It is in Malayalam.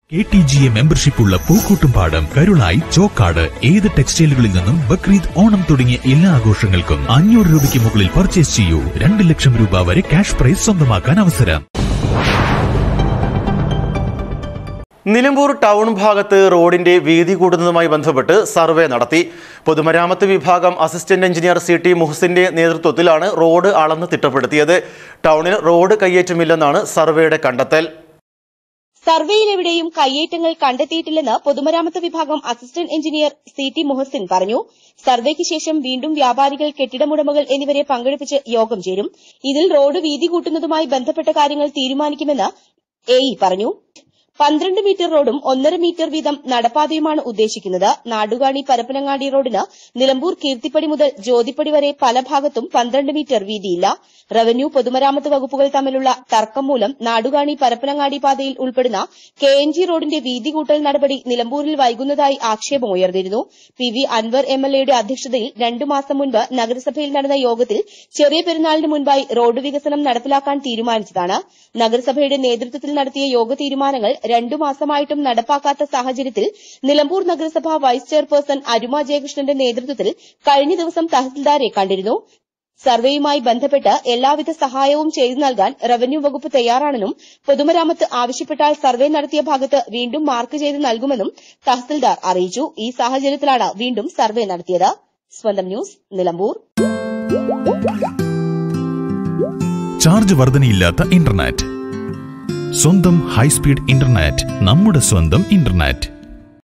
K T G A membership ഉള്ള പൂക്കൂട്ടുംപാടം കരുളായി ചോക്കാട് ഏത് ടെക്സ്റ്റൈലുകളിൽ നിന്നും ബക്രീദ് ഓണം തുടങ്ങിയ എല്ലാ ആഘോഷങ്ങൾക്കും അഞ്ഞൂറ് രൂപയ്ക്ക് മുകളിൽ പർച്ചേസ് ചെയ്യൂ രണ്ട് ലക്ഷം രൂപ വരെ ക്യാഷ് പ്രൈസ് സ്വന്തമാക്കാൻ അവസരം നിലമ്പൂർ ടൗൺ ഭാഗത്ത് റോഡിന്റെ വീതി കൂടുന്നതുമായി ബന്ധപ്പെട്ട് സർവേ നടത്തി പൊതുമരാമത്ത് വിഭാഗം അസിസ്റ്റന്റ് എഞ്ചിനീയർ സി ടി മുഹസിന്റെ നേതൃത്വത്തിലാണ് റോഡ് അളന്ന് തിട്ടപ്പെടുത്തിയത് ടൗണിൽ റോഡ് കയ്യേറ്റമില്ലെന്നാണ് സർവേയുടെ കണ്ടെത്തൽ സർവേയിൽ എവിടെയും കയ്യേറ്റങ്ങൾ കണ്ടെത്തിയിട്ടില്ലെന്ന് പൊതുമരാമത്ത് വിഭാഗം assistant engineer C T Muhsin പറഞ്ഞു സർവേക്ക് ശേഷം വീണ്ടും വ്യാപാരികൾ കെട്ടിടമുടമകൾ എന്നിവരെ പങ്കെടുപ്പിച്ച് യോഗം ചേരും ഇതിൽ റോഡ് വീതി കൂട്ടുന്നതുമായി ബന്ധപ്പെട്ട കാര്യങ്ങൾ തീരുമാനിക്കുമെന്ന് എഇ പറഞ്ഞു പന്ത്രണ്ട് മീറ്റർ റോഡും ഒന്നര മീറ്റർ വീതം നടപ്പാതയുമാണ് ഉദ്ദേശിക്കുന്നത് നാടുകാണി പരപ്പനങ്ങാടി റോഡിന് നിലമ്പൂർ കീർത്തിപ്പടി മുതൽ ജ്യോതിപ്പടി വരെ പല ഭാഗത്തും പന്ത്രണ്ട് മീറ്റർ വീതിയില്ല റവന്യൂ പൊതുമരാമത്ത് വകുപ്പുകൾ തമ്മിലുള്ള തർക്കം മൂലം നാടുകാണി പരപ്പനങ്ങാടി പാതയിൽ ഉൾപ്പെടുന്ന കെ എൻ ജി റോഡിന്റെ വീതി കൂട്ടൽ നടപടി നിലമ്പൂരിൽ വൈകുന്നതായി ആക്ഷേപമുയർന്നിരുന്നു P V Anvar M L എയുടെ അധ്യക്ഷതയിൽ രണ്ടു മാസം മുൻപ് നഗരസഭയിൽ നടന്ന യോഗത്തിൽ ചെറിയ പെരുന്നാളിന് മുൻപായി റോഡ് വികസനം നടപ്പിലാക്കാൻ തീരുമാനിച്ചതാണ് നഗരസഭയുടെ നേതൃത്വത്തിൽ നടത്തിയ യോഗ തീരുമാനങ്ങൾ രണ്ടു മാസമായിട്ടും നടപ്പാക്കാത്ത സാഹചര്യത്തിൽ നിലമ്പൂർ നഗരസഭ വൈസ് ചെയർപേഴ്സൺ അരുമ ജയകൃഷ്ണന്റെ നേതൃത്വത്തിൽ കഴിഞ്ഞ ദിവസം തഹസിൽദാരെ കണ്ടിരുന്നു സർവേയുമായി ബന്ധപ്പെട്ട് എല്ലാവിധ സഹായവും ചെയ്തു നൽകാൻ റവന്യൂ വകുപ്പ് തയ്യാറാണെന്നും പൊതുമരാമത്ത് ആവശ്യപ്പെട്ടാൽ സർവേ നടത്തിയ ഭാഗത്ത് വീണ്ടും മാർക്ക് ചെയ്ത് നൽകുമെന്നും തഹസിൽദാർ അറിയിച്ചു ഈ സാഹചര്യത്തിലാണ് വീണ്ടും സർവേ നടത്തിയത് സ്വന്തം ന്യൂസ് നിലമ്പൂർ ചാർജ് വർധനയില്ലാത്ത ഇന്റർനെറ്റ് സ്വന്തം ഹൈസ്പീഡ് ഇന്റർനെറ്റ് നമ്മുടെ സ്വന്തം ഇന്റർനെറ്റ്